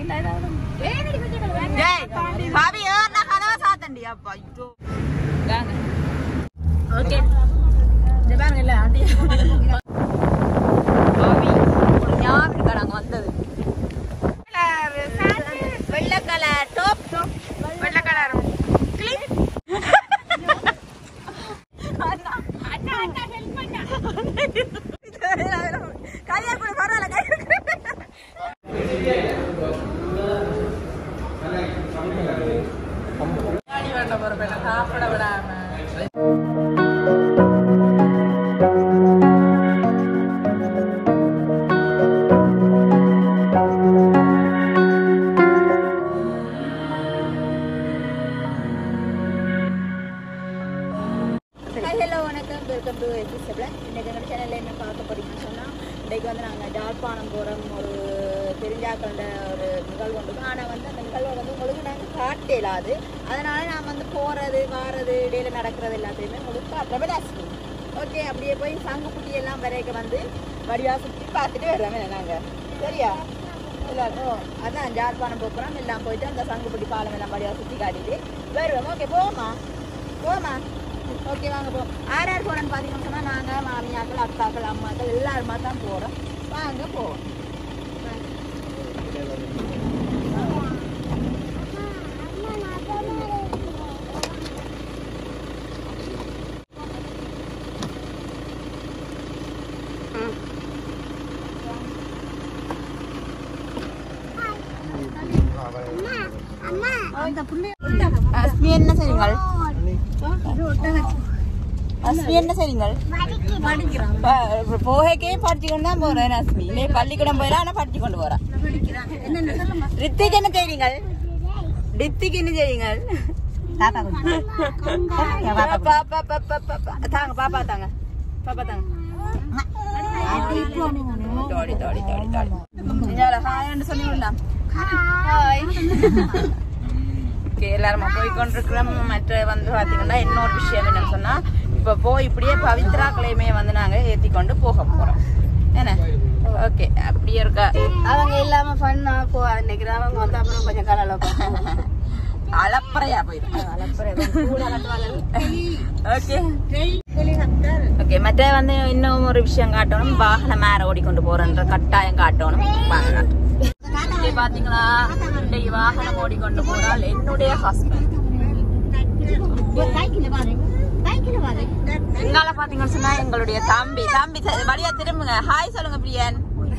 டேய் பாவி ஏர்னா கதவை சாத்தண்டி அப்பா ஐயோ ஓகே பாவி ஒரு ஞாபகம் இருக்கா நாங்க வந்தது வெள்ளை கலர் டாப் வெள்ளை கலர் கையா கூட பரவாயில்ல கையா சாப்பிட விடாம ஹலோ வணக்கம் வெல்கம் டு எபிசோட்ல இன்னைக்கு எங்கள் சேனலில் என்ன பார்க்க போறீங்கன்னு சொன்னால் இன்றைக்கு வந்து நாங்கள் ஜாழ்ப்பாணம் போகிறோம் ஒரு தெரிஞ்சாக்கண்ட ஒரு நிகழ்வு ஒன்று ஆனால் வந்து அந்த நிகழ்வை வந்து உங்களுக்கு நாங்கள் காட்ட இயலாது அதனால நான் வந்து போகிறது வாரது இடையில நடக்கிறது எல்லாத்தையுமே உங்களுக்கு பிரபலாசி ஓகே அப்படியே போய் சங்குக்குட்டி எல்லாம் வரைக்க வந்து வடிவா சுற்றி பார்த்துட்டு வர்றோமே நாங்கள் சரியா எல்லாரும் அதான் ஜாழ்ப்பாணம் போகிறோம் எல்லாம் போயிட்டு அந்த சங்குக்குட்டி பாலம் எல்லாம் வடிவா சுற்றி காட்டிட்டு வருவோம் ஓகே போமா போமா ஓகே வாங்க போ யார் யார் போகிறோன்னு பார்த்தீங்கன்னு சொன்னால் நாங்கள் மாமியாக்கள் அக்காக்கள் அம்மாக்கள் எல்லாருமா தான் போகிறோம் வாங்க போவோம் அஸ்மி என்ன செய்யுங்கள் அஸ்மி என்ன செய்யுங்கள் ப- போகைக்கே படிச்சு கொண்டு தான் போறேன் அஸ்மி இல்லை பள்ளிக்கூடம் போயிடா ஆனா படிச்சு கொண்டு போறேன் ரித்திக் என்ன செய்றீங்கள் ரித்திக் என்ன செய்றீங்கள் பாப்பா பாப்பா பாப்பா பாப்பா தாங்க பாப்பா தாங்க பாப்பா தாங்க தோடி தோடி தோடி தோடி இஞ்சால ஹாய்னு சொல்லி விடலாம் ஹாய் ஓகே எல்லாரும் போய் கொண்டிருக்கிறோம் மற்ற வந்து பாத்தீங்கன்னா இன்னொரு விஷயம் என்னன்னு சொன்னா இப்ப போய் இப்படியே பவித்ராக்களையுமே வந்து நாங்க ஏத்தி கொண்டு போக போறோம் என்ன ஓகே அப்படியே இருக்கா அவங்க இல்லாம பண்ணா போ அன்னைக்கு அவங்க வந்து அப்புறம் கொஞ்சம் கலல அளப்பறையா போயிடும் ஓகே ஓகே மற்ற வந்து இன்னும் ஒரு விஷயம் காட்டணும் வாகனம் மேல ஓடிக்கொண்டு போறன்ற கட்டாயம் காட்டணும் வாங்க காட்டுறோம். இங்கே பாத்தீங்களா இன்றைக்கு வாகனம் ஓடிக்கொண்டு போனால் என்னுடைய ஹஸ்பண்ட் எங்கால பாத்தீங்கன்னு சொன்னா எங்களுடைய தம்பி தம்பி ச- வழியா திரும்புங்க ஹாய் சொல்லுங்க பிரியன்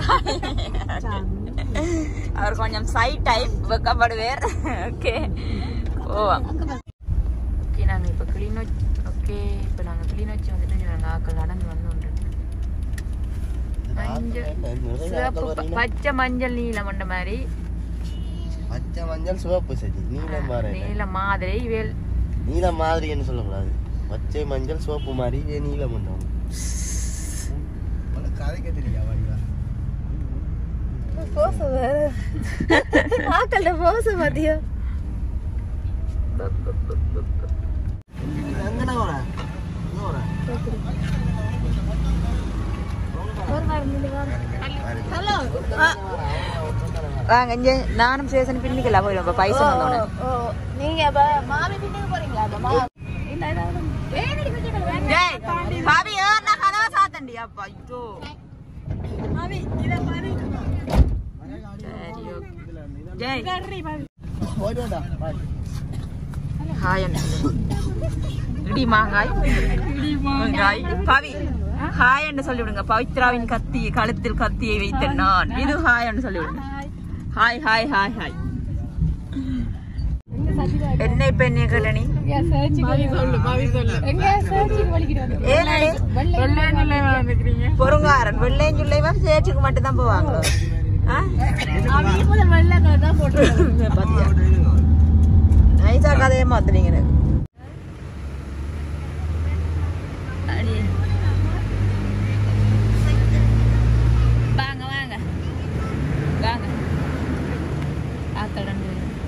அவர் கொஞ்சம் சை டைப் வெக்கப்படுவேர் ஓகே ஓவாம் ஓகே நாங்க இப்ப கிளிநொச்சி ஓகே இப்ப நாங்க கிளிநொச்சி வந்துட்டு நாங்க ஆக்கள் நடந்து வந்து மஞ்சள் சிவப்பு ப- பச்சை மஞ்சள் நீலம் கொண்ட மாதிரி பச்சை மஞ்சள் சிவப்பு சரி நீலம் மாறி நீல மாதிரி வேல் நீலம் மாதிரின்னு சொல்லக்கூடாது பச்சை மஞ்சள் சிவப்பு மாதிரி இதே நீலம் பண்ணணும் கதைக்க தெரியா வடிவா ஆக்கல்ல போச பாத்தியா எங்கடா வர எங்க வர ஹலோ வாங்க இங்க நானும் சேசன் பின்னிக்கலாம் போயிடும் இப்ப பைசா வந்தோடனே நீங்க இப்ப மாமி பின்னுக்கு போறீங்களா அப்ப மா டேய் பாவி ஏர்னா கதவை சாத்தண்டி அப்பா ஐயோ சரி, okay. டேய் போயிட்டு வாடா ஹாய் அண்ணா இடி மாங்காய் மாங்காய் பாவி ஹாய் என்று சொல்லிவிடுங்க பவித்ராவின் கத்தி கழுத்தில் கத்தியை வைத்த நான் இது ஹாய் என்று சொல்லிவிடுங்க ஹாய் ஹாய் ஹாய் ஹாய் என்ன இப்ப என்ன கேட்டனி ஏனடி பொறுங்காரன் வெள்ளையும் சொல்லைவன் சேச்சுக்கு மட்டும் தான் போவாங்களோ ஆ? பாத்தியா நைஸா கதையை மாத்துறீங்க எனக்கு. அடி. வாங்க வாங்க வாங்க ஆத்தடன்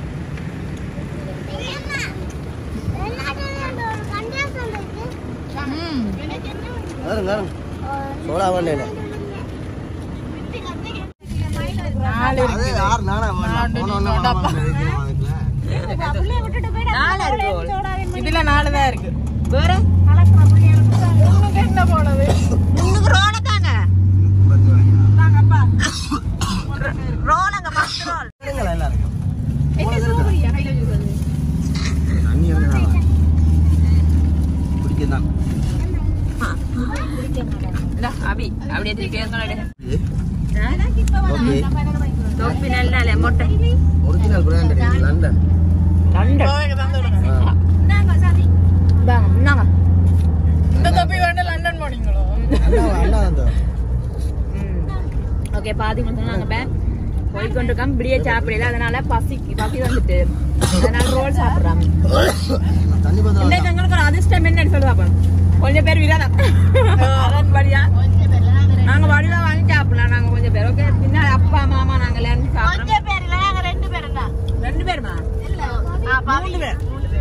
வரும் வரும் சோடா பண்ணல அது ஆறு நானா நாலு இருக்கு இதுல நாலு தான் இருக்கு வேற என்ன போனது முன்னுக்கு ரோல தாங்க ரோலங்க பத்து ரோல் என்ன சூப்பரியா கையில வச்சிருக்கிறது பிடிக்கதான் இந்தா, அபி அப்படியே திருப்பி எடுக்கணும் ஓகே தொப்பி நல்ல மொட்டை ஒரிஜினல் பிராண்ட் லண்டன் லண்டன் ஆ. இந்தாங்க இந்தாங்க இந்த தொப்பி வேண்டாம் லண்டன் போனீங்களோ அண்ணா அண்ணா அந்த ஓகே பாத்தீங்கன்னு சொன்னாங்க பே போய் கொண்டிருக்கோம் இப்படியே சாப்பிடல அதனால பசிக்கு பசி வந்துட்டு அதனால ரோல் சாப்பிடுறாங்க தண்ணி பத்திரம் இன்றைக்கு எங்களுக்கு ஒரு அதிர்ஷ்டம் என்னன்னு சொல்லி பார்ப்போம் கொஞ்சம் பேர் விரதம் அதன் வழியா நாங்க வழியா வாங்கி சாப்பிடலாம் நாங்க கொஞ்சம் பேர் ஓகே பின்னாடி அப்பா மாமா நாங்க எல்லாரும் சாப்பிடுறோம் ரெண்டு பேருமா மூணு பேர்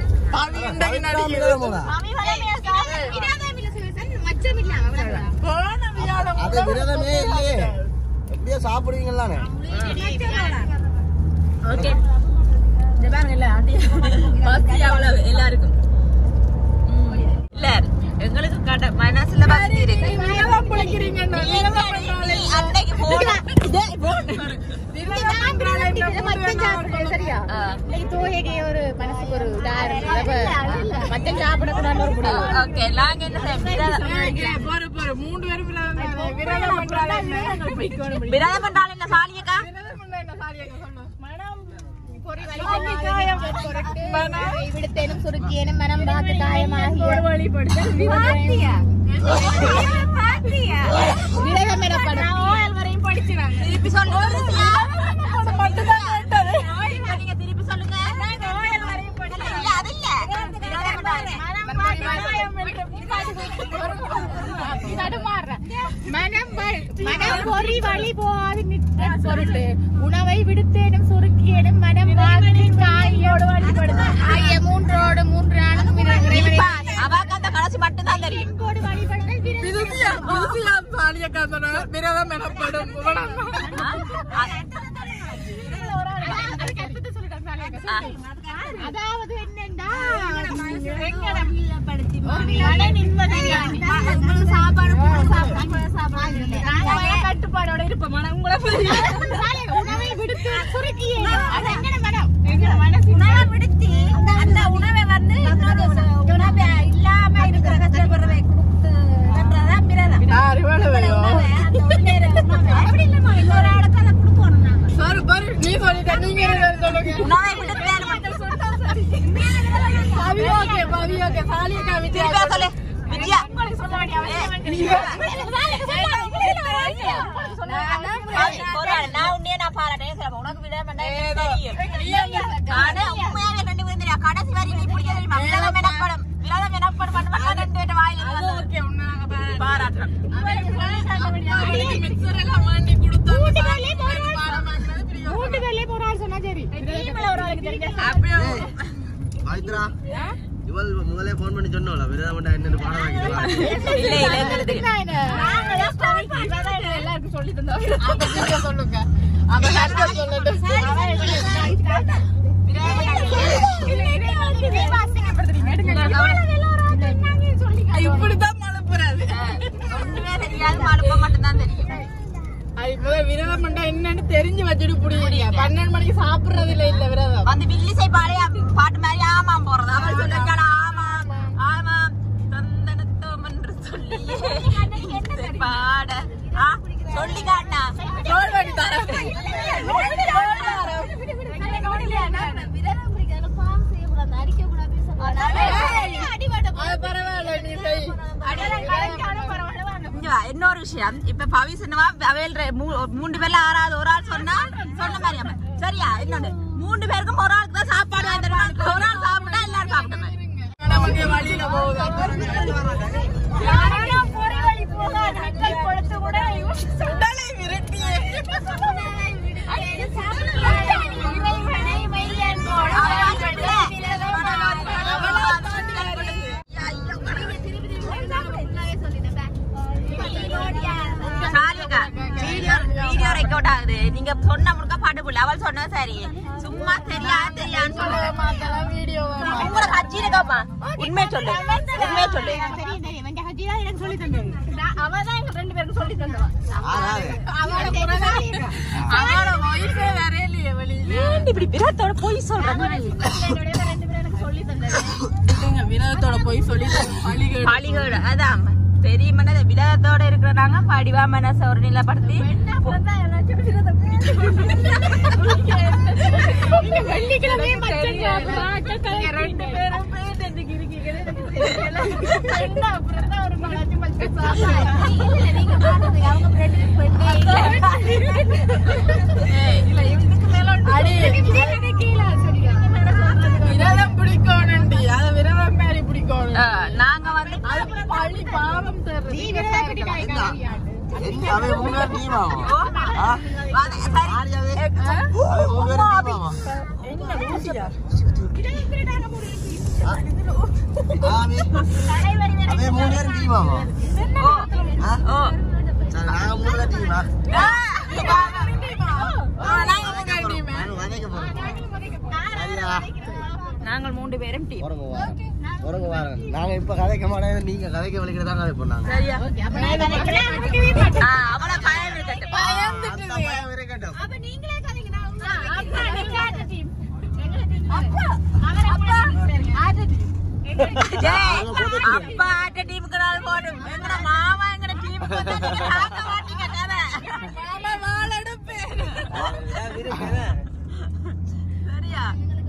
அது விரதமே இல்லையே எப்படியோ சாப்பிடுவீங்களானே ஓகே இந்த பாருங்க இல்ல ஆண்டி பசி அவ்வளவு எல்லாருக்கும் ம். இல்ல எங்களுக்கு கட மனசுல பசி இருக்கு அன்னைக்கு போனா சரியா ஆ. தோயகை ஒரு மனசுக்கு ஒரு மச்சம் சாப்பிடக்கூடாது ஒரு முடிவு ஓகே நாங்க என்ன செய்ய போற போற மூணு பேரும் விரதம் விரதம் பண்றாங்க விரதம் பண்றாள் என்ன சாலியக்கா விடுத்தேனும் சுருக்கியேனும் மனம் பார்த்து காயமாகிய விரதம் எனப்படும் திருப்பி சொல்லுங்க நீங்க திருப்பி சொல்லுங்க இல்ல, அது இல்ல. விரதம் பண்றாள். மனம் வ- மனம் பொறி வழி போகாது நிற்க பொருட்டு உணவை விடுத்தேனும் சுருக்கியேனும் மனம் வாழ்த்தி காயோடு வழிபடுது ஆகிய மூன்றோடு மூன்று நாளும் இறைவனை இப்ப அவாக்கு அந்த கடைசி மட்டும்தான் தெரியும் கோடு வழிபடுதல் விரதம் விரதம் எனப்படும் அதுக்கு அர்த்தத்தை சொல்லிட்டேன் சாலியாக்கா. ஆ. அதாவது என்னண்டா மன நிம்மதி சாப்பாடு கட்டுப்பாடோட இருப்போம் மனம் உங்களை உணவை விடுத்து சுருக்கியே அது எங்கட மனம் எங்கட மனசு உணவை விடுத்து அந்த உணவை வந்து உணவை இல்லாம இருக்கிற கஷ்டப்படுறதை கொடுத்து பண்றதுதான் விரதம் அப்படி இல்லம்மா இன்னொரு ஆளுக்கு அதை கொடுக்கணும் நாங்க நீ சொல்லிட்ட நீங்க சொல்லுங்க உணவை விடுத்தேன் மட்டும் பவி ஓகே பவி ஓகே சாலியக்கா விஜயா திருப்பியா சொல்லு விஜயா போராடு. நான் உன்னையே நான் பாராட்டேன். சரி, உனக்கு விட வேண்டாம், எனக்கு தெரியும். ஆனா, உண்மையாவே ரெண்டு பேரும் தெரியும். கடைசி வரி நீ பிடிக்க தெரியுமா? விரதம் எனப்படும். விரதம் எனப்படும். மட்டும் மட்டும் ரெண்டு பேர்ட்ட வாயில இருந்து வந்தது. பாராட்டுறேன். வீட்டுக்குள்ளே போற ஆள் சொன்னா சரி ஒரு ஆளுக்கு தெரிஞ்சா அப்படியே ஆயித்ரா இவள் முதலே போன் பண்ணி சொன்னோம்ல விரதம் பண்ணா என்னன்னு பாடம் வாங்கிக்கலாம் இல்ல, இல்ல, எங்களுக்கு தெரியும். எல்லாருக்கும் சொல்லி தந்தோம் சொல்லுங்க அவ கருத்தை சொல்லட்டும் இப்படித்தான் மனப்புறாது ஒண்ணுமே தெரியாது, மழுப்ப மட்டும்தான் தெரியும். அது இப்பதான் விரதம் பண்ணா என்னன்னு தெரிஞ்சு வச்சுட்டு புடிங்க பன்னெண்டு மணிக்கு சாப்பிடுறது இல்ல இல்ல விரதம் வந்து வில்லிசை பாளைய பாட்டு மாதிரி ஆமாம் போறது அவள் சொல்லிருக்காள் ஆமாம் ஆமாம் தந்தனத்தோம் என்று சொல்லி பாட ஆ, சொல்லி காட்டினா சோறு வாங்கி தரேன் அது பரவாயில்ல நீ செய் இங்க வா, இன்னொரு விஷயம் இப்ப பவி சொன்னவா அவையில் ரெ- மூ- மூன்று பேர்ல ஆறாவது ஒரு ஆள் சொன்னா சொன்ன மாதிரி அவன். சரியா இன்னொன்னு மூன்று பேருக்கும் ஒரு ஆளுக்கு தான் சாப்பாடு வாங்கி தருவாங்க. ஒரு ஆள் சாப்பிட்டா எல்லாரும் சாப்பிட்டோம் நமக்கு வழியில போகுது உடலை விரட்டியே சாரிக்கா, வீடியோ வீடியோ ரெக்கார்ட் ஆகுது நீங்க சொன்ன முழுக்க பாட்டு புள்ள அவள் சொன்னா சரி சும்மா தெரியா தெரியான்னு சொல்லுங்க மாத்தலாம் வீடியோ உங்களை கட்சி இருக்காப்பா உண்மை சொல்லு உண்மை சொல்லு தெரியும் தெரியும் எங்க ஹஜி தான் எனக்கு சொல்லி தந்தது அவ தான் எங்க ரெண்டு பேருக்கும் சொல்லி தந்தவா ஆறாது அவளோட புறநாளி அவளோட வயசே வரையிலையே வெளியில ஏன் இப்படி விராத்தோட போய் சொல்றாங்க என்னோட ரெண்டு பேரும் எனக்கு சொல்லி தந்தது இதுங்க வினோதத்தோட போய் சொல்லி பழிகள் பழிகோடு அதான் பெரிய மனத விடத்தோட இருக்கிறாங்க படிவா மனச ஒரு நிலைப்படுத்தி வெள்ளிக்கிழமை ரெண்டு பேரும் பேர் எனக்கு இருக்கீங்க ஒரு மலாச்சி மச்சம் நீங்க பாடுறது அவங்க அடி விரதம் பிடிக்கணும்டி அத விரதம் மாதிரி பிடிக்கணும் நாங்க வந்து அது பழி பாவம் தருது என்ன அவன் மூணு பேர் டீம் ஆகும் ஆ? ஆடி அவன். அவன் மூணு பேர் டீம் ஆகும் ஆ? அவன் அவன் மூணு பேர் டீம் ஆகும் ஆ? ஓ சரி, நாங்க மூணு பேர் டீமா நாங்க முன்னாடி நான் வதைக்க போறேன் சரியா நாங்கள் மூன்று பேரும் டீம் உறங்க வாரம் உறங்க வாரம் நாங்க இப்ப கதைக்க மாட்டோம் நீங்க கதைக்க வலிக்கிட்டு தான் கதை பண்ணாங்க சரியா ஆ, அவ்வளவு பயம் இருக்கட்டும் அந்த பயம் இருக்கட்டும் ஜெய், அப்பா ஆட்ட டீமுக்கு நாள் போடும் எங்கட மாமா எங்கட டீமுக்கு வந்தா நீங்க தாக்க மாட்டீங்க தானே? சரியா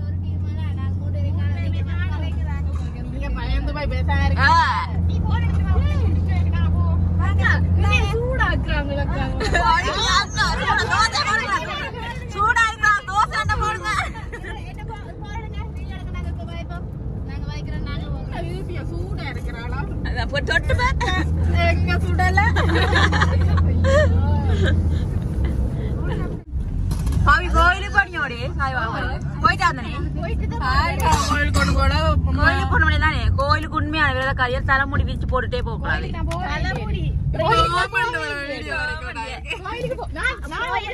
நீங்க பயந்து போய் பேசாம ஆ, இருக்க ஐயா, அக்கா, சூடா தோசை போடுங்க. சூடா இருக்கா, தோசை அண்டை போடுங்க. சூடா இருக்கிறாளா அதான் போய் தொட்டு பாரு. எங்க சுடல பாவி கோயிலுக்கு பண்ணியோடி சாய் வாங்க போயிட்டு வந்தனே கோயில் கொண்டு போட கோயிலுக்கு போன உடனே தானே கோயிலுக்கு உண்மையான விரதக்காரியர் தலைமுடி விரிச்சு போட்டுட்டே போக கூடாது வீடியோ வரைக்கும்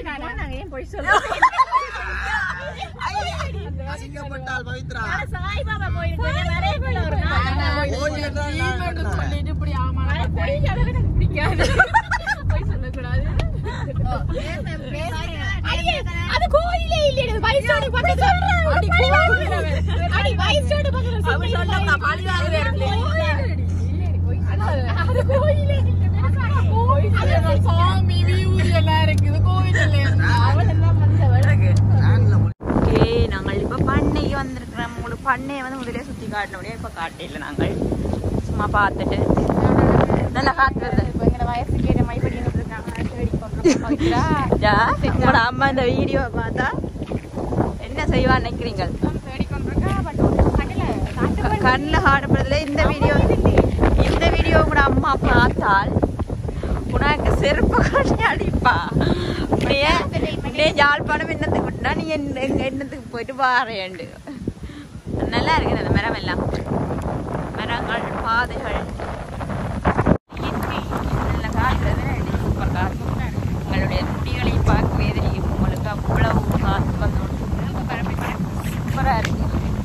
அசிங்கப்பட்டால் பவித்ரா ஓடி என்றால் நான் சொல்லிட்டு இப்படி ஆமா பிடிக்காது போய் சொல்லக்கூடாது அது கோயிலே இல்லையே வயசோட பக்கத்துல அடி கோயிலே. அடி வயசோட பக்கத்துல அப்படி சொன்னா பழி வாங்குவேன் அது கோயிலே அது சாமி வியூரி எல்லாம் இருக்குது கோயில் நான்ல ஓகே நாங்கள் இப்போ பண்ணைக்கு வந்திருக்கிறோம் உங்களுக்கு பண்ணையை வந்து முதலே சுற்றி காட்டின முடியாது இப்போ காட்டையில் நாங்கள் சும்மா பார்த்துட்டு நல்லா காத்து வருது எங்களோட வயசுக்கு ஏற்ற மாதிரி படிக்கிட்டு இருக்காங்க தேடி கொண்டு ஜா, உங்களோட அம்மா இந்த வீடியோ பார்த்தா என்ன செய்வா நினைக்கிறீங்க தேடி கொண்டிருக்கா பட் கண்ணில் காட்டு கண்ணில் காடப்படுறதுல இந்த வீடியோ இந்த வீடியோ கூட அம்மா பார்த்தால் உனக்கு செருப்பு காட்டி அடிப்பா அப்படியே அப்படியே யாழ்ப்பாணம் என்னத்துக்கு விட்டா நீ என்ன எங்க என்னத்துக்கு போயிட்டு வாரேண்டு நல்லா இருக்குது அந்த மரம் எல்லாம் மரங்கள் பாதைகள் இயற்கை நல்ல காற்று சூப்பர் காற்று உங்களுடைய குட்டிகளை பார்க்கவே தெரியும் உங்களுக்கு அவ்வளவு காற்று வந்து சூப்பராக இருக்கு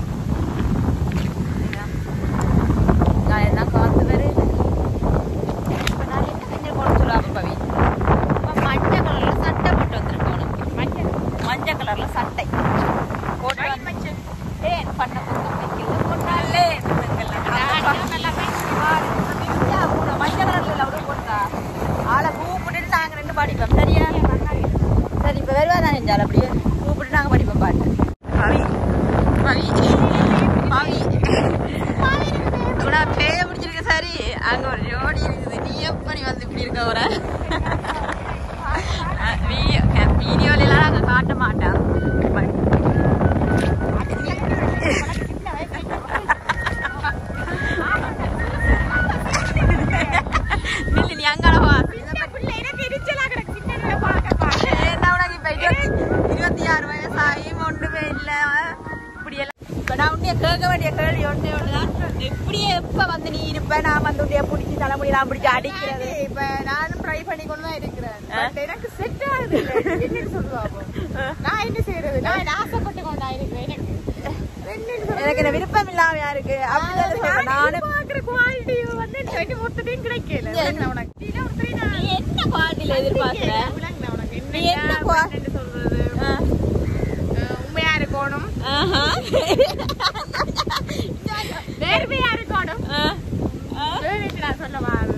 நான் என்ன காத்து வருது இப்ப நான் என்ன செஞ்சு போட சொல்லாம பவி இப்ப மஞ்சள் கலர்ல சட்டை போட்டு வந்திருக்கோம் உனக்கு. மஞ்சள் மஞ்சள் கலர்ல சட்டை போட்டு வந்து ஏன் பண்ண புத்தம் வைக்கல பொண்ணாலே மஞ்சள் கலர்ல அவ்வளோ போட்டா ஆளை கூப்பிட்டுட்டு நாங்க ரெண்டு படிப்போம் சரியா சரி இப்ப வருவா தான் செஞ்சால் அப்படியே கூப்பிட்டு நாங்க படிப்போம் பாட்டு பவி பவி பவி உனக்கு பேய பிடிச்சிருக்க சரி அங்க ஒரு ஜோடி இருக்குது நீ எப்படி வந்து இப்படி இருக்க ஒரு வீடியோல எல்லாம் நாங்க காட்ட மாட்டோம் But- நில்லு, நீ அங்கால வா. ஏன்னா உனக்கு இப்ப இருபத்தி- இருபத்தி ஆறு வயசாகி ஒண்ணுமே இல்ல இப்படி எல்லாம் இப்ப நான் உன்னைய கேட்க வேண்டிய கேள்வி ஒண்ணே ஒண்ணுதான் எப்படியே எப்ப வந்து நீ இருப்ப நான் வந்து உன்னைய பிடிச்சி தலைமுடியெல்லாம் பிடிச்சி அடிக்கிறது இப்ப நானும் ட்ரை பண்ணி கொண்டு தான் இருக்கிறேன் But எனக்கு செட் ஆகுது இல்ல என்னன்னு சொல்லுவாங்க நான் என்ன செய்யறது நான் ஆசைப்பட்டு கொண்டா இருக்கிறேன் எனக்கு என்னன்னு சொல்றது? எனக்கு இந்த விருப்பம் இல்லாமையா இருக்கு அப்படிதான் சொல்றேன். நானும் பாக்குற குவாலிட்டி வந்து எனக்கு ஒருத்தரையும் கிடைக்கல விளங்குனா உனக்கு நீ ஒருத்தரையும் நான் நீ என்ன குவாலிட்டியில எதிர்பார்க்கிற விளங்குனா உனக்கு நீ என்ன என்ன குவா- என்ன சொல்றது ஆ. அஹ் உண்மையா இருக்கணும் ஆஹா. நேர்மையா இருக்கணும் ஆ. ஆ. வேலைக்கு நான் சொல்ல வாருது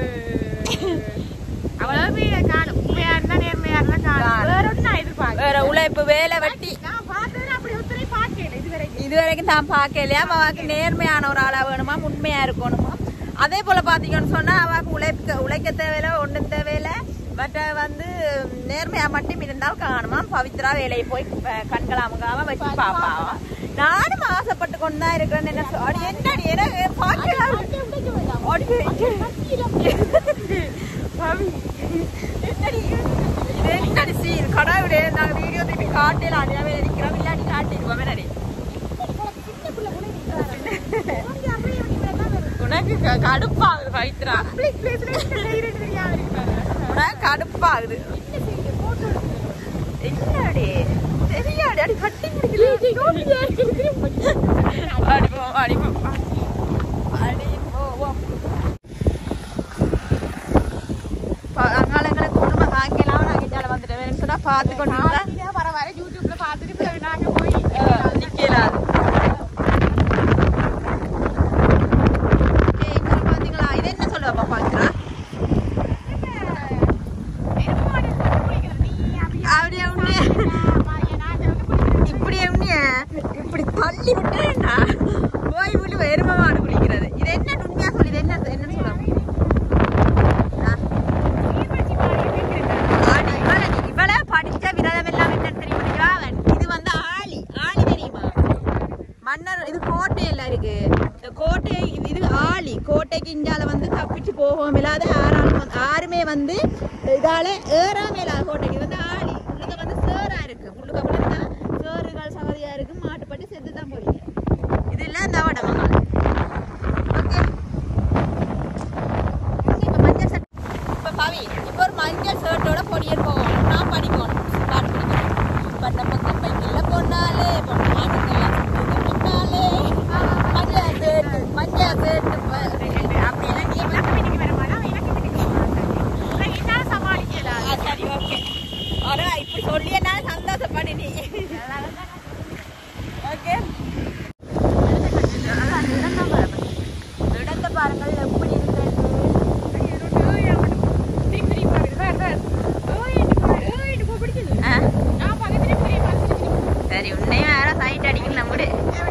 அவ்வளவு பேரை காணும் உண்மையா இருந்தா நேர்மையா இருந்தா காணும் காணும். வேற ஒன்றும் நான் எதிர்பார்க்கல வேற உழைப்பு வேலை வெட்டி நான் பார்த்தது அப்படி ஒருத்தரையும் பார்க்கல இது வரைக்கும் இது வரைக்கும் நான் பார்க்கலையா அவாக்கு நேர்மையான ஒரு ஆளா வேணுமா உண்மையா இருக்கணுமா அதே போல பாத்தீங்கன்னு சொன்னா அவாக்கு உழைக்க உழைக்க தேவையில்ல ஒன்றும் தேவையில்ல பட் வந்து நேர்மையா மட்டும் இருந்தால் காணுமா பவித்ரா வேலையை போய் ப- கண்கள் அமுகாம வச்சு பாப்பாவா நானும் ஆசைப்பட்டு கொண்டு தான் இருக்கிறேன் என்ன சொ- அடி என்னடி எனக்கு பார்க்கலாம் அடி, பவி, என்னடி இது என்னடி சீன் கடவுளே நாங்க வீடியோ திருப்பி காட்டல அடியாவே நிக்கிறோம் இல்லாட்டி காட்டிடுவோம் என்னடி உனக்கு க- கடுப்பாகுது பவித்ரா பப்ளிக் பிளேஸ்ல என்ன செய்யறது தெரியாம இருக்கிறாங்க உனக்கு கடுப்பாகுது என்னடி தெரியாடி அடி கட்டி பிடிக்கல அடி போ அடி போ அடி போவோம் அதனால எங்களை குடும்ப வாங்கிக்கலாம் நாங்க இதால வந்துட்டேன் சொன்னா பார்த்து கொண்டு இருந்தா, இதை வர வர யூடியூப்ல பார்த்துட்டு பிறகு நாங்க போய் அஹ், நிக்கலாது ஏய், இங்க பாத்தீங்களா இது என்ன சொல்லுவா பாக்குறா அப்படியே உண்மையா இப்படி உண்மையா இப்படி தள்ளி விட்டேன்னா போய் விழு எரும மாடு குளிக்கிறது இது என்ன உண்மையா சொல்லி இது என்ன என்ன சொல்லுவாங்க ஆடி இவளை இவளை படிச்ச விரதம் எல்லாம் என்ன தெரியுமா அவன் இது வந்து ஆளி ஆளி தெரியுமா மன்னர் இது கோட்டை எல்லாம் இருக்கு இந்த கோட்டை இது இது ஆளி கோட்டைக்கு இஞ்சால வந்து தப்பிச்சு போகவும் இல்லாத ஆறாலும் வந்து ஆறுமே வந்து இதால ஏறாம இல்லாத கோட்டைக்கு இது வந்து ஆளி உள்ளுக்க வந்து சேரா இருக்கு உள்ளுக்க அப்படின்னா சேறுகள் சகதியா இருக்கு மாட்டுப்பட்டு செத்து தான் போறீங்க இது இல்ல இந்த வடமங்க ஓகே இப்ப மஞ்சள் சட்டை இப்ப பவி இப்ப ஒரு மஞ்சள் ஷர்ட்டோட பொடியல் போகணும் நான் படிக்கணும் பாட்டு படிக்கணும் பண்ண பக்கம் பைக்கில் போனாலே பொண்ணாடுங்கெல்லாம் பொண்ணாலே மஞ்சள் சேர்த்து மஞ்சள் சேர்த்து அப்படின்னா நீ ஆ, சரி ஓகே அரா இப்படி சொல்லி என்னால சந்தோஷப்படு நீ ஓகே இடத்தை பாருங்கள் எப்படி இருக்கிறது ஆ சரி உன்னையும் வேற சைட் அடிக்கல நம்மடு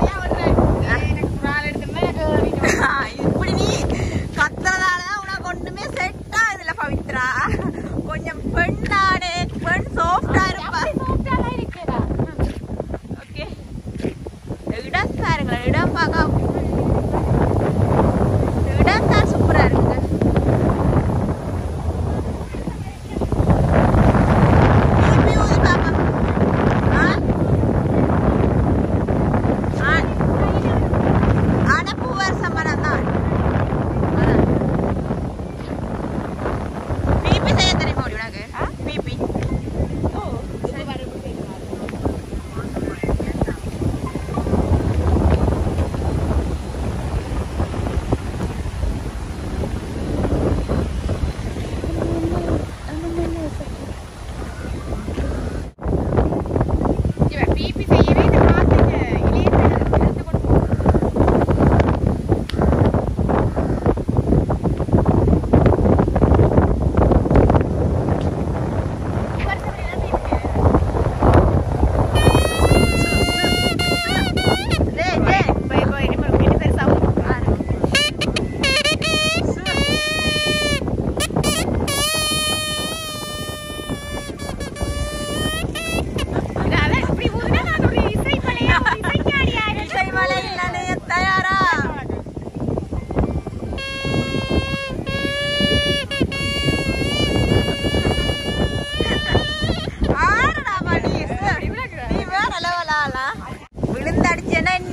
இப்படி நீ கத்துறதால உனக்கு ஒண்ணுமே செட் ஆகுதுல பவித்ரா கொஞ்சம் பெண்ணானே பெண் சாஃப்டா இருப்பா ஓகே இடம் பாருங்க இடம் பார்க்க இடம் தான் சூப்பரா இருக்குது ஊதி ஊதி பாப்பா ஆ ஆ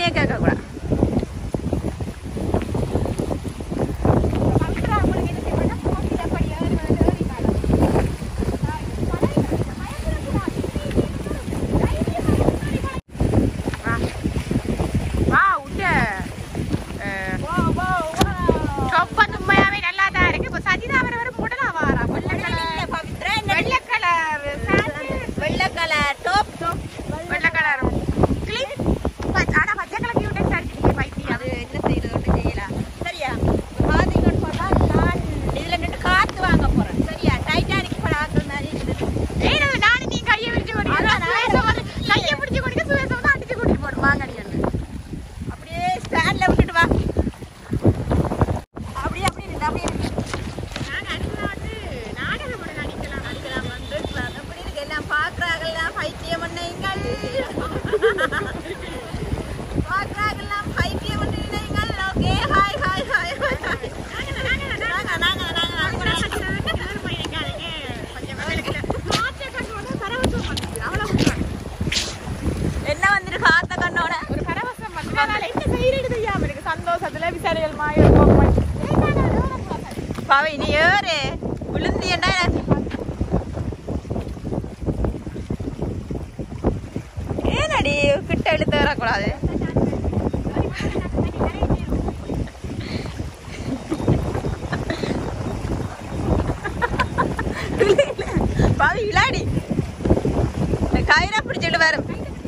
என்னைய கேட்க கூட வா உள்ள டாப் வந்து உண்மையாவே நல்லா தான் இருக்கு இப்போ சஜிதா வர வர முடலா வாரா வெள்ளை கலர் வெள்ளை கலர் வெள்ளை கலர் டாப் வெள்ளை கலர் கிளீன் ஆனா பச்சை கலர் கியூட்டெக்ஸ் அடிச்சிருக்கீங்க பைத்தியம் அது என்ன செய்யறது ஒன்றும் செய்யலாம் சரியா பாத்தீங்கன்னு சொன்னா நான் இதுல நின்று காத்து வாங்க போறேன் சரியா டைட்டானிக் படம் ஆக்குற மாதிரி இருக்குது. ஏய் நான் நானும் நீ கையை பிடிச்சு கொடி சுவேசம் வந்து கையை பிடிச்சு கொடிக்க சுவேசம் வந்து அடிச்சு கூட்டிட்டு போடும் வாங்கடியன்னு அப்படியே ஸ்டாண்ட்ல விட்டுட்டு வா அப்படியே அப்படியே நின்று அப்படியே நின்று நாங்க அடுத்த வந்து நாடகம் கூட நடிக்கலாம் நடிக்கலாம் வந்து அப்படி இருக்கு எல்லாம் பாக்குறாங்கல்லாம் பைத்தியம் பண்ணீங்கள் பாக்குறாங்கல்லாம் பைத்தியம் பண்ணீங்கள் okay hi hi hi hi நாங்க நாங்க நாங்க என்ன வந்துட்டு காத்த கண்ணோட ஒரு பரவசம் வந்து அதனால என்ன செய்யறது தெரியாம இருக்கு சந்தோஷத்துல விசாரிகள் மாயம் கோபம் பாவை நீ ஏறு விழுந்தியண்டா ஏனடி கிட்ட இழுத்து வரக்கூடாது பாவி விளாடி கயிறை பிடிச்சிட்டு வரும்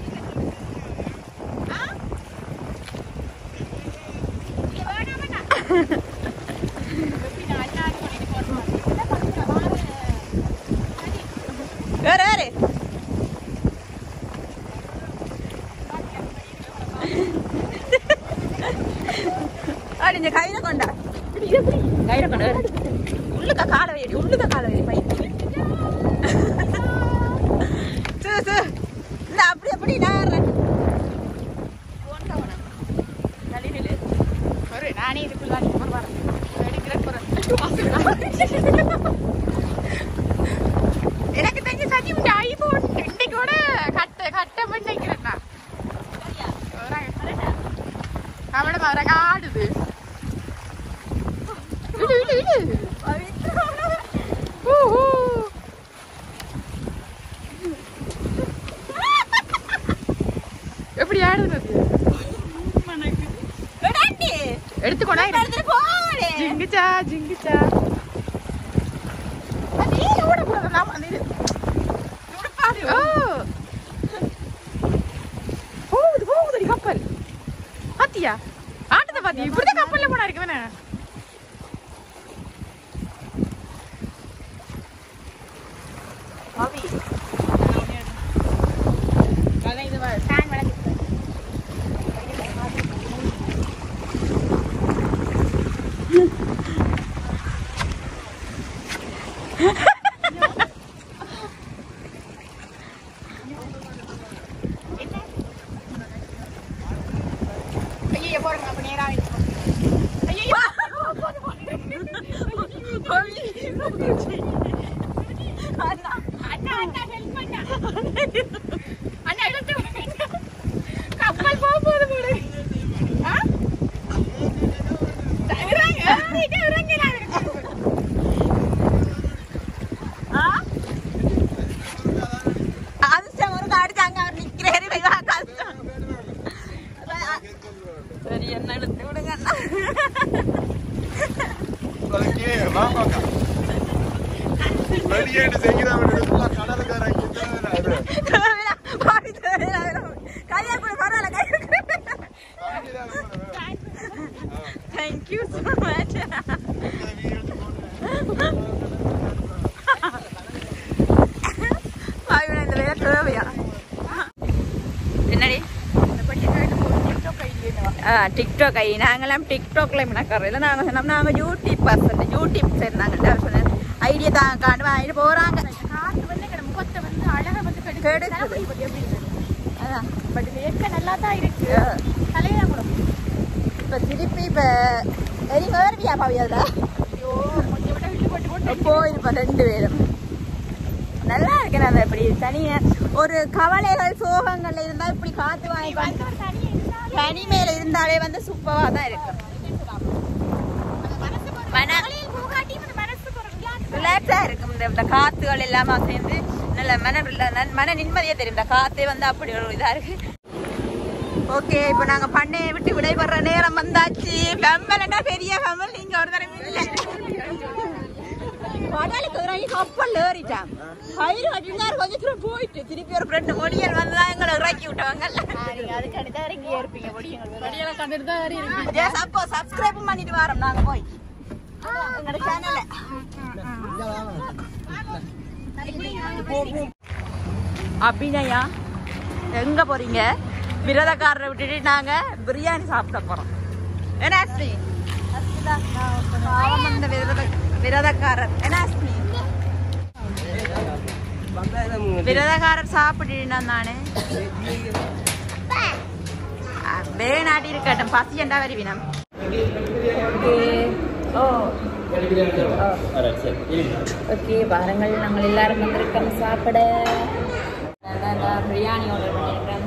ஏறு ஏறு அடி இந்த கையில கொண்டா கையில கொண்டா உள்ளுக்க கால வைடி உள்ளுக்க கால வைடி பையன் சு சு இந்த அப்படி அப்படி நான் ஏறுறேன். ஒரு நானே இதுக்குள்ள அடிக்க வரேன் எடுக்கிறேன் போறேன் எனக்கு தெரிஞ்ச சஜி உண்டு ஐபோன் இன்னைக்கு கூட கட்ட கட்ட பண்ணிக்கிறேன் நான் அவட மரங்க ஆடுது இடு இடு இடு ஊஹூ. எப்படி ஆடுறது விடாண்டி. எடுத்துக்கோடா எடுத்துட்டு போவாளே. ஜிங்கிச்சா ஜிங்கிச்சா அது ஏன் ஓடக்கூடாது நாம அந்த இது துடுப்பாது ஓ போகுது போகுது கப்பல் பாத்தியா ஆட்டத்தை பாத்தியா இப்படிதான் கப்பல்ல போனா இருக்கு வேணா பாவி. அதான் இது வா- ஃபேன் விளக்கு. ஐயோ போறேங்க அப்ப நேரா ஐயோ அண்ணா அண்ணா ஹெல்ப் பண்ணா அண்ணா எடுத்து கப்பல் போக போகுது போடு ஆ? இறங்கு, இறங்கிட்டு இறங்கு நான் ஆ? அதிர்ஷ்டம் ஒரு அடிச்சாங்க அவர் நிக்கிறாரு வெகு கஷ்டம் சரி என்ன எடுத்து விடுங்க வெளியேட்டு செய்கிறான் கடலுக்காரன் கையா கூட பரவாயில்ல கையா தேங்க்யூ ஸோ மச் வாயுன இந்த வேலை தேவையா என்னடி டிக்டாக் ஐ நாங்களாம் டிக்டாக்ல மினக்கறோம் இல்லை நாங்கள் சொன்னோம் நாங்கள் யூடியூப் பர்சன் யூடியூப் சேர்ந்தாங்க சொன்னேன் ஐடியா தான் காண்டு வாங்கிட்டு போகிறாங்க காத்து வந்து எங்க முகத்தை வந்து அழகா வந்து கெடுக்குது. கெடுக்குது. தலைமுடி பத்தி எப்படி இருக்கு? அதான் பட் இது ஏற்க நல்லா தான் இருக்கு அஹ், தலையா கூட இப்ப திருப்பி இப்போ எரி வேறுவியா பாவி அதில் ஐயோ கொஞ்சம் விட விட்டு போட்டு போட்டு போயிருப்போம் ரெண்டு பேரும் நல்லா இருக்கேன் அந்த இப்படி தனியா ஒரு கவலைகள் சோகங்கள்ல இருந்தா இப்படி காத்து வாங்கி வந்தவர் தனியா இருந்தாலும் பனி மேல இருந்தாலே வந்து சூப்பரா தான் இருக்கும் மன ரிலாக்ஸா இருக்கும் இந்த இந்த காத்துகள் எல்லாமே சேர்ந்து நல்ல மன ரில- மன நிம்மதியா தெரியும் இந்த காத்தே வந்து அப்படி ஒரு இதா இருக்கு ஓகே இப்போ நாங்க பண்ணையை விட்டு விடைபெற நேரம் வந்தாச்சு கம்மல்னா பெரிய கம்மல் நீங்க ஒரு தடவை இல்ல கடலுக்கு ஒரு அடி கப்பல் ஏறிட்டான் கயிறு கட்டிருந்தாரு கொஞ்சம் தூரம் போயிட்டு திருப்பி ஒரு ஃப்ரெண்டு மொழியல் வந்து தான் எங்களை இறக்கி விட்டவங்க அதுக்காண்டி தான் இறங்கி இருப்பீங்க படியங்களை கண்டுட்டு தான் ஏறி இருப்பீங்க ஜஸ்ட் அப்போ சப்ஸ்கிரைப் பண்ணிட்டு வரோம் நாங்க போய் எங்களோட சேனல்ல அபிநயா எங்க போறீங்க விரதக்காரரை விட்டுட்டு நாங்க பிரியாணி சாப்பிட போறோம் என்ன அஸ்மி பாவம் அந்த விரத விரதக்காரர் என்ன அஸ்மி விரதக்காரர் சாப்பிட்டுனா நானு வேணாட்டி இருக்கட்டும் பசி என்றா வருவினம் ஓ ஓகே வாரங்கள் நாங்கள் எல்லாரும் வந்திருக்கோம் சாப்பிட அதான் நான் பிரியாணி ஆர்டர் பண்ணியிருக்கேன்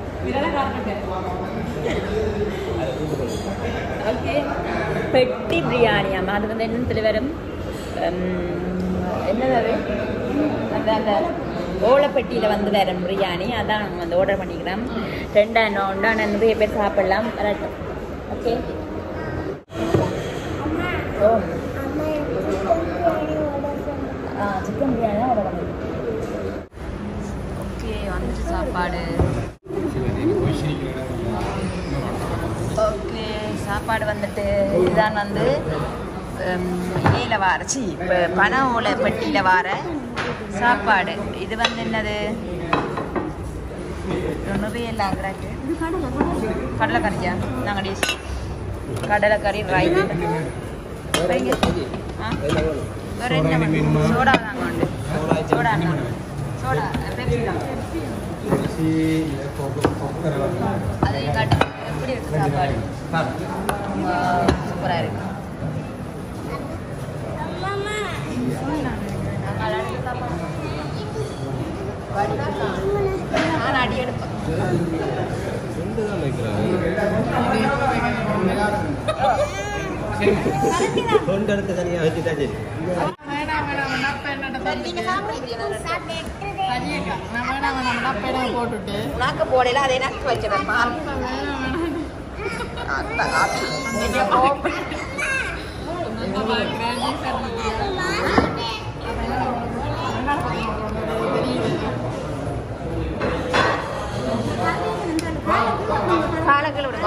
ஓகே பெட்டி பிரியாணியாம் அது வந்து என்னத்தில் வரும் என்னது அது அந்த அந்த ஓலைப்பட்டியில் வந்து வரும் பிரியாணி அதான் நாங்கள் வந்து ஆர்டர் பண்ணிக்கிறோம் ரெண்டாயிரம் ஒன்றான நிறைய பேர் சாப்பிடலாம் வரட்டும் ஓகே ஓ ஆ சிக்கன் பிரியாணி தான் ஆர்டர் பண்ணிருக்கேன் ஓகே வந்துட்டு சாப்பாடு ஓகே சாப்பாடு வந்துட்டு இதுதான் வந்து இலையில் வார சி இப்போ பனை ஓலை பெட்டியில் வார சாப்பாடு இது வந்து என்னது இது நிறைய எல்லாம் ஆகுறாக்கு கடலைக்கறியா நாங்கள் டிஷ் கடலைக்கறி ரைஸ் ஆ வேறு என்ன வேணும்? சோடா தாங்க உண்டு சோடா என்ன சோடா பெப்சி தான் அது காட்டு எப்படி இருக்கு சாப்பாடு சூப்பராக இருக்கு நான் அடி எடுப்பேன் கொண்டெடுத்து தனியா வச்சுட்டா சரி வேணாம் வேணாம் நப்ப என்னோட சரி, நீங்க சாப்பிடுறீங்க சரியாக்கா நான் வேணாம் வேணாம் நப்ப என்ன போட்டுட்டு உனக்கு போடையில அதை நக்கு வச்சிடப்பா வேணாம் வேணாம் காலங்கள் விடுங்க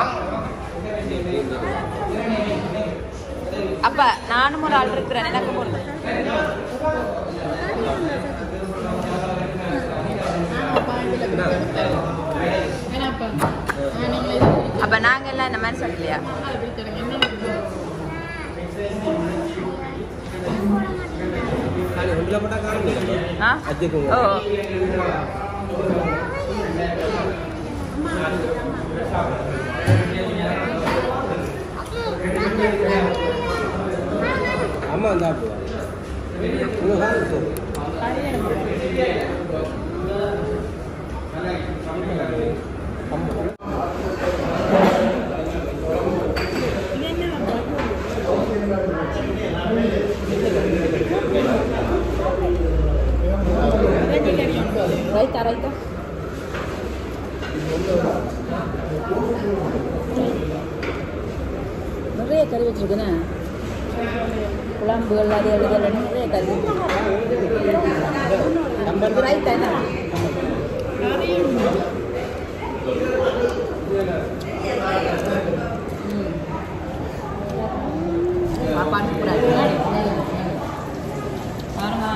அப்ப நானும் ஒரு ஆள் இருக்கிறேன் எனக்கு போடுங்க வேணாப்பா நீங்களே அப்ப நாங்க எல்லாம் இந்த மாதிரி சொல்லலையா ஒன்றில் போட்டால் காரணம் ஆ அஜிக்கும் ஓ அம்மா வந்து சாப்பிடுவா உங்கள் காரணம் சொல்லு ரைத்தா ரைத்தா நிறைய கறி வச்சிருக்குண்ணே குழம்பு அது அது அது நிறைய கறி இது ரைத்தா என்ன சாப்பாடு கூடாது பாருங்க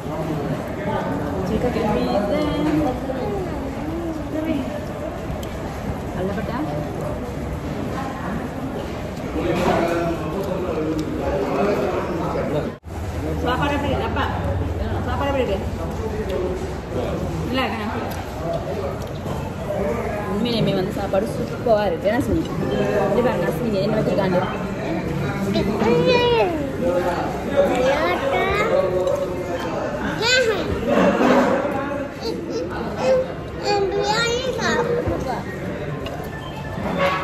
சிக்கன் அல்லப்பட்டா சாப்பாடு எப்படி இருக்கு? அப்பா சாப்பாடு எப்படி இருக்கு இல்லை உண்மையிலுமே வந்து சாப்பாடு சூப்பராக இருக்கு என்ன சொல்லி இது பாருங்க அஸ்வினி என்ன வச்சிருக்காண்டு biryani சாப்பிடுவா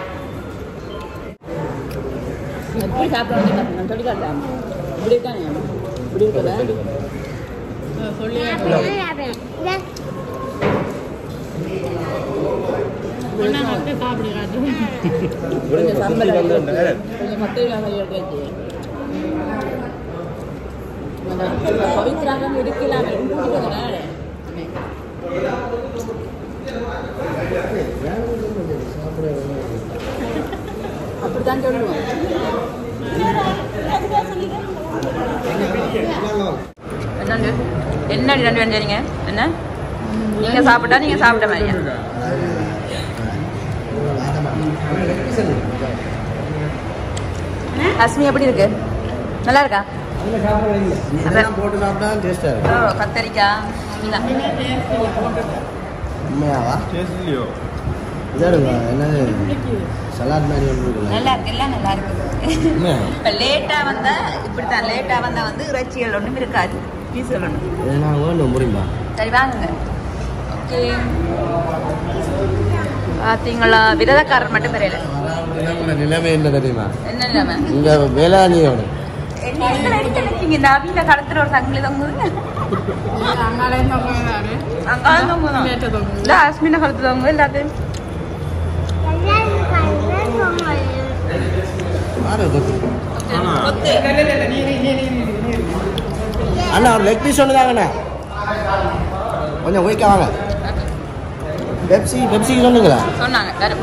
எப்படி சாப்பிட நான் சொல்லி காட்டேன் இப்படி இருக்கானே இப்படி இருக்கல கொஞ்சம் சம்பல் வை. கொஞ்சம் கத்திரிக்காய் வை எடுத்து வச்சு. அந்த பவித்ராகம் இருக்கலாம் கூட்டிட்டு அப்படித்தான் சொல்லுவோம் என்னண்டு என்னடி ரெண்டு பேரும் சரிங்க என்ன நீங்க சாப்பிட்டா நீங்க சாப்பிட்ட மாதிரியா அஸ்மி எப்படி இருக்கு நல்லா இருக்கா இதெல்லாம் போட்டு சாப்பிட்டா டேஸ்டா ஓ கத்தரிக்காய் இதான். உண்மையாவா இதாருங்க என்னது சலாட் மாதிரி ஒன்று இருக்குல்ல நல்லா இருக்கு எல்லாம் நல்லா இருக்கு உண்மையா? இப்ப லேட்டா வந்தா இப்படித்தான் லேட்டா வந்தா வந்து இறைச்சிகள் ஒண்ணும் இருக்காது பீஸ்கள் ஒண்ணும் இது நான் வேண்டும் முடியுமா சரி வாங்குங்க ஓகே பாத்தீங்களா விரதக்காரர் மட்டும் தெரியல உங்களோட நிலைமை என்ன தெரியுமா என்ன இல்லாம இங்க வேளாண்மையோட என்ன எங்களை அடிக்க நினைச்சீங்க இந்த அவியில கடத்துற ஒரு சங்கிலி தொங்குதுங்க அங்கால தொங்குதான் இல்ல அஸ்மின கடத்து தொங்கு எல்லாத்தையும் ஆறு தொக்கு. கொத்து. அண்ணா ஒரு லெக் பீஸ் ஒன்று தாங்கண்ணா கொஞ்சம் குயிக்க வாங்க பெப்சி பெப்சி சொல்லுங்களா சொன்னாங்க தரும்.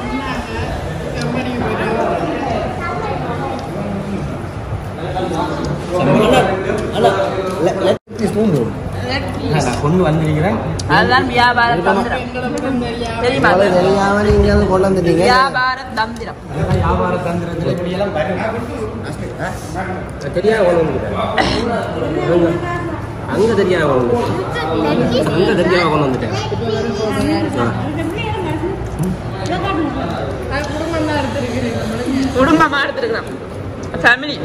லெக் பீஸ் நூண்டு நான் கொண்டு வந்திருக்கிறேன் அதுதான் வியாபார தந்திரம் தெரியுமா அதை தெரியாம நீங்க வந்து கொண்டு வந்துட்டீங்க வியாபார தந்திரம் வியாபார தந்திரத்தில் இப்படியெல்லாம் தெரியாம கொண்டு வந்துட்டேன் அங்க தெரியாம கொண்டு வந்துட்டேன் அங்க தெரியாம கொண்டு வந்துட்டேன் குடும்பமா எடுத்துருக்கலாம் ஃபேமிலி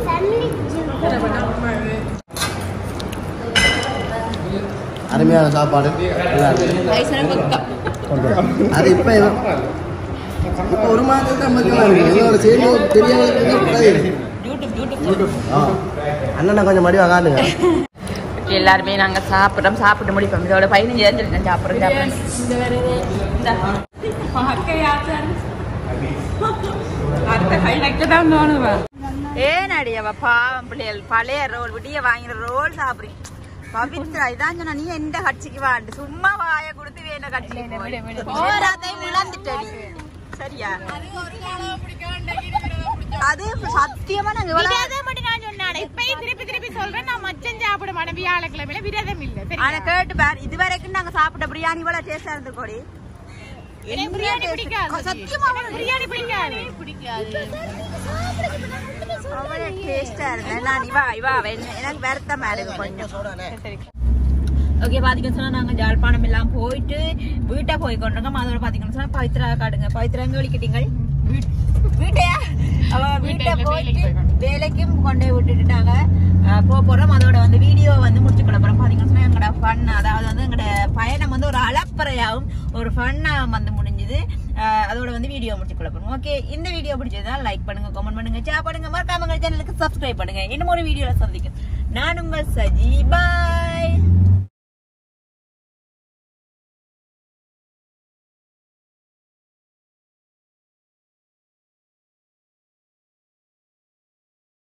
அருமையான சாப்பாடு நல்லா இருக்கு. அது இப்ப இவன் இப்ப ஒரு மாதத்துக்கு தான் மக்கள் இருக்கு இதோட சேர்ந்து தெரியாம இருக்கிறது யூடியூப் யூடியூப் ஆ. அண்ணனை கொஞ்சம் மடிவா காட்டுங்க ஓகே எல்லாருமே நாங்க சாப்பிட்றோம் சாப்பிட்டு முடிப்போம் இதோட பதினஞ்சு தான் சாப்பிட்றோம் சாப்பிட்றோம் ஏன் அடியவ பாவம் பிள்ளைகள் பழைய ரோல் விடிய வாங்கின ரோல் சாப்பிடுறீங்க பவித்ரா இதான் சொன்னா நீ எந்த கட்சிக்கு வாண்டு சும்மா வாய கொடுத்து வேண கட்சிக்கு போராத்தையும் இழந்துட்டடி சரியா அது சத்தியமா நாங்க இவ்வளவு விரதம் மட்டும் நான் சொன்னானே இப்பயும் திருப்பி திருப்பி சொல்றேன் நான் மச்சம் சாப்பிட மாட்டேன் வியாழக்கிழமையில விரதம் இல்ல சரியா? ஆனா கேட்டு பார் இது வரைக்கும் நாங்க சாப்பிட்ட பிரியாணி இவ்வளவு டேஸ்டா இருந்து கோடி எனக்கு பிரியாணி பிடிக்காது சத்தியமா எனக்கு பிரியாணி பிடிக்காது பிடிக்காது அவ்வளவு டேஸ்டா இருந்தேன் நான் இவா இவா அவ என்ன- எனக்கு வருத்தமா இருக்கு கொஞ்சம் ஓகே பாத்தீங்கன்னு சொன்னா நாங்க ஜாழ்ப்பாணம் எல்லாம் போயிட்டு வீட்டை போய் கொண்டிருக்கோம் அதோட பாத்தீங்கன்னு சொன்னா பவித்ரா காடுங்க பவித்ரா எங்க விളിக்கிட்டீங்க வீட்டையா அவ வீட்டை போயிட்டு வேலைக்கும் கொண்டு போய் விட்டுட்டாங்க அஹ் போக போறோம் அதோட வந்து வீடியோ வந்து முடிச்சு கொள்ள போறோம் பாத்தீங்கன்னு சொன்னா எங்களோட ஃபன் அதாவது வந்து எங்களோட பயணம் வந்து ஒரு அளப்பறையாகவும் ஒரு ஃபன்னாகவும் வந்து முடிஞ்சுது அஹ் அதோட வந்து வீடியோ முடிச்சு கொள்ள போறோம் ஓகே இந்த வீடியோ பிடிச்சதா லைக் பண்ணுங்க கமெண்ட் பண்ணுங்க ஷேர் பண்ணுங்க மறக்காம எங்க சேனலுக்கு சப்ஸ்கிரைப் பண்ணுங்க இன்னும் ஒரு வீடியோல சந்திக்கும் நான் உங்கள் சஜி பாய்